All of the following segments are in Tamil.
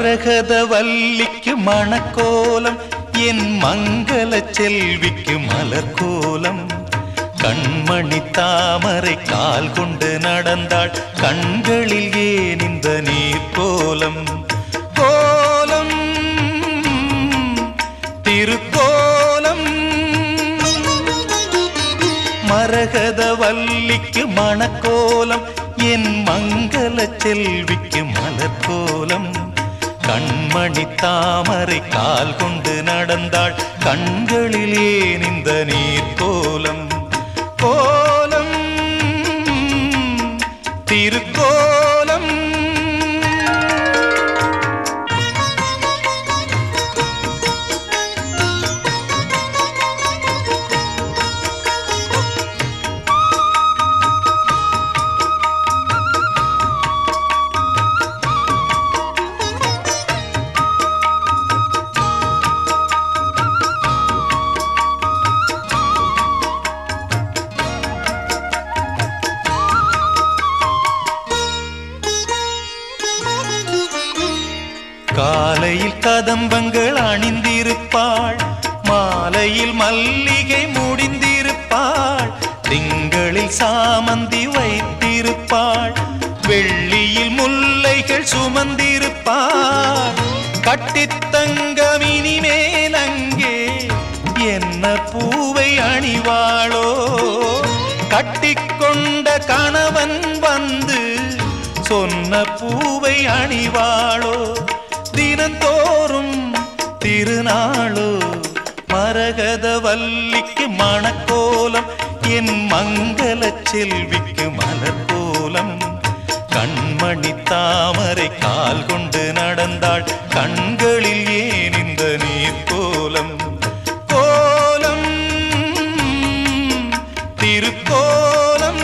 மரகத வல்லிக்கு மணக்கோலம் என் மங்கள செல்விக்கு மலர்கோலம் கண்மணி தாமரை கால் கொண்டு நடந்தாள் கண்களில் ஏன் இந்த நீர் கோலம் கோலம் திருக்கோலம் மரகத வல்லிக்கு மணக்கோலம் என் மங்கள செல்விக்கு மலர்கோலம் கண்மணி தாமரை கால் கொண்டு நடந்தாள் கண்களில் ஏன் இந்த நீர் கோலம் கோலம் திருக்கோலம் காலையில் கதம்பங்கள் அணிந்திருப்பாள் மாலையில் மல்லிகை முடிந்திருப்பாள் திங்களில் சாமந்தி வைத்திருப்பாள் வெள்ளியில் முல்லைகள் சுமந்திருப்பாள் கட்டித்தங்கமினி மேலங்கே என்ன பூவை அணிவாளோ கட்டிக்கொண்ட கணவன் வந்து சொன்ன பூவை அணிவாளோ தினந்தோறும் திருநாளோ மரகத வல்லிக்கு மணக்கோலம் என் மங்கள செல்விக்கு மலர்கோலம் கண்மணி தாமரை கால் கொண்டு நடந்தாள் கண்களில் ஏன் இந்த நீர் கோலம் கோலம் திருக்கோலம்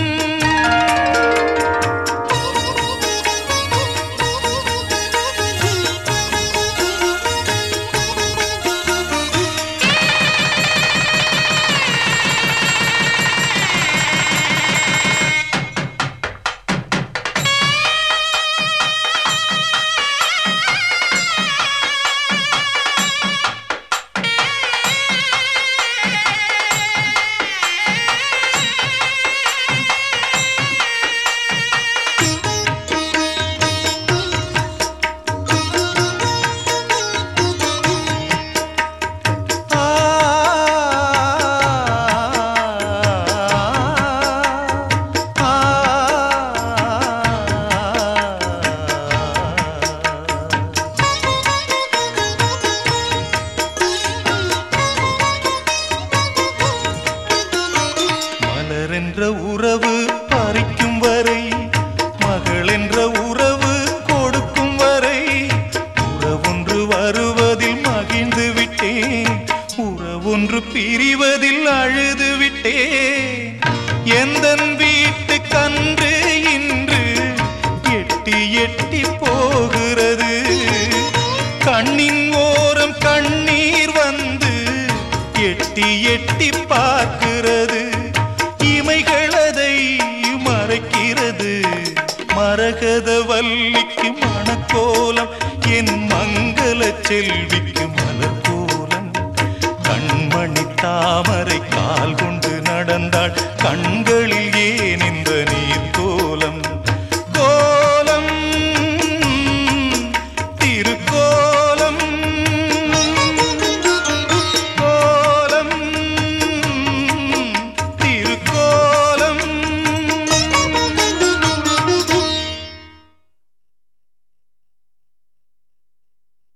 மலர் என்ற உறவு பறிக்கும் வரை மகள் என்ற உறவு கொடுக்கும் வரை உறவொன்று வருவதில் மகிழ்ந்து விட்டேன் உறவொன்று பிரிவதில் அழுது விட்டேன் எந்தன் வீட்டு கன்று இன்று எட்டி எட்டி போகிறது கண்ணின் ஓரம் கண்ணீர் வந்து எட்டி எட்டி பார்க்கிறது இமைகளதை மறைக்கிறது மரகத வல்லிக்கு மணக்கோலம் என் மங்கள செல்விக்கு மலர்கோலம் கண்மணி தாமரை கால் கொண்டு நடந்தாள் கண்களில்